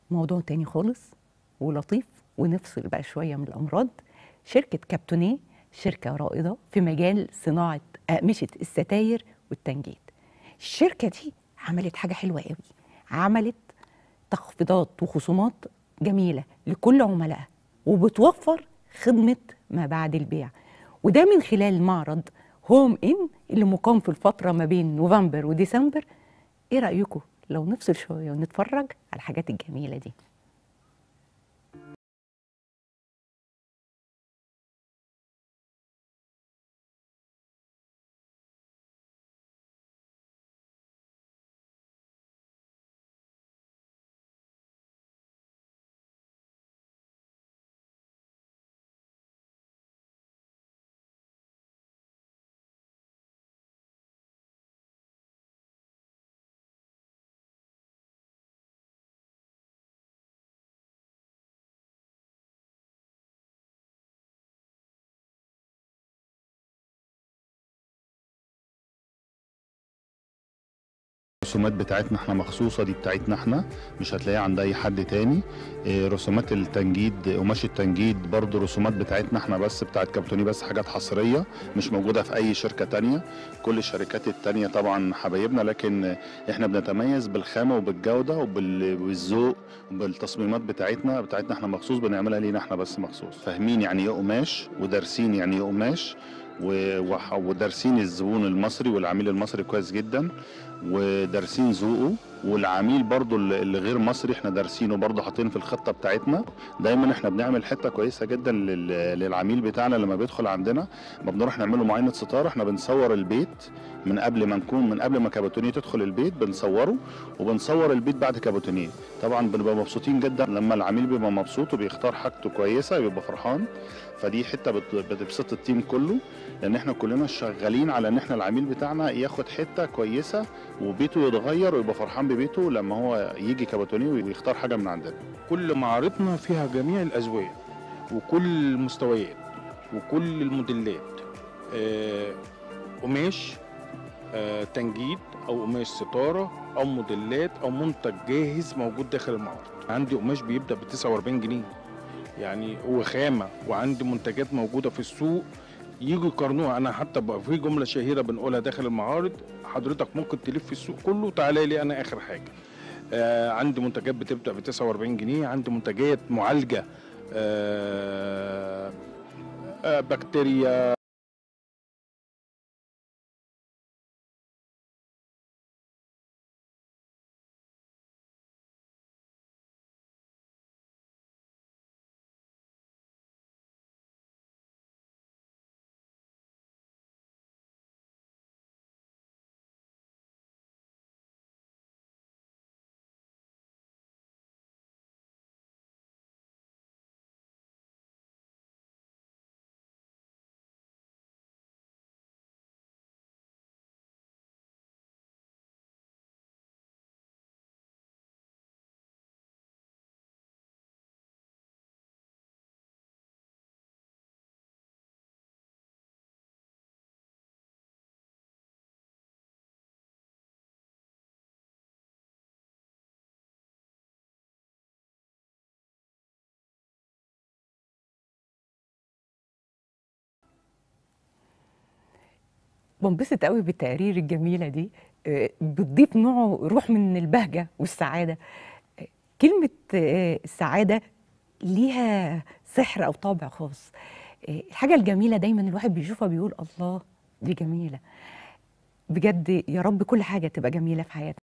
موضوع تاني خالص ولطيف ونفصل بقى شويه من الامراض شركه كابتونيه شركه رائده في مجال صناعه اقمشه الستاير والتنجيد الشركه دي عملت حاجه حلوه قوي عملت تخفيضات وخصومات جميله لكل عملائها وبتوفر خدمه ما بعد البيع وده من خلال معرض هوم ان اللي مقام في الفتره ما بين نوفمبر وديسمبر ايه رايكم لو نفصل شويه ونتفرج على الحاجات الجميله دي الرسومات بتاعتنا احنا مخصوصة دي بتاعتنا احنا مش هتلاقيها عند اي حد تاني إيه، رسومات التنجيد قماش التنجيد برضو رسومات بتاعتنا احنا بس بتاعت كابتوني بس حاجات حصرية مش موجودة في اي شركة تانية كل الشركات التانية طبعا حبايبنا لكن احنا بنتميز بالخامة وبالجودة وبال- وبالذوق وبالتصميمات بتاعتنا بتاعتنا احنا مخصوص بنعملها لينا احنا بس مخصوص فاهمين يعني ايه قماش ودارسين يعني ايه قماش و- وح- ودارسين الزبون المصري والعميل المصري كويس جدا ودارسين ذوقه والعميل برضو اللي اللي غير مصري احنا دارسينه برضو حاطين في الخطه بتاعتنا دايما احنا بنعمل حته كويسه جدا لل- للعميل بتاعنا لما بيدخل عندنا ما بنروح نعمله معاينه ستاره احنا بنصور البيت من قبل ما نكون من قبل ما كابوتونيه تدخل البيت بنصوره وبنصور البيت بعد كابوتونيه طبعا بنبقى مبسوطين جدا لما العميل بيبقى مبسوط وبيختار حاجته كويسه بيبقى فرحان فدي حته بت- بتبسط التيم كله لان احنا كلنا شغالين على ان احنا العميل بتاعنا ياخد حته كويسه وبيته يتغير ويبقى فرحان ببيته لما هو يجي كابوتونيه ويختار حاجه من عندنا كل معارضنا فيها جميع الأذواق وكل المستويات وكل الموديلات آه، قماش آه، تنجيد أو قماش ستارة أو موديلات أو منتج جاهز موجود داخل المعرض عندي قماش بيبدأ ب 49 جنيه يعني هو خامة وعندي منتجات موجودة في السوق يجوا يقارنوها انا حتى بقى في جمله شهيره بنقولها داخل المعارض حضرتك ممكن تلف السوق كله تعالى لي انا اخر حاجه آه عندي منتجات بتبدا ب 49 جنيه عندي منتجات معالجه آه آه بكتيريا بنبسط قوي بالتقارير الجميله دي آه، بتضيف نوع روح من البهجه والسعاده آه، كلمه آه، السعاده ليها سحر او طابع خاص آه، الحاجه الجميله دايما الواحد بيشوفها بيقول الله دي جميله بجد يا رب كل حاجه تبقى جميله في حياتنا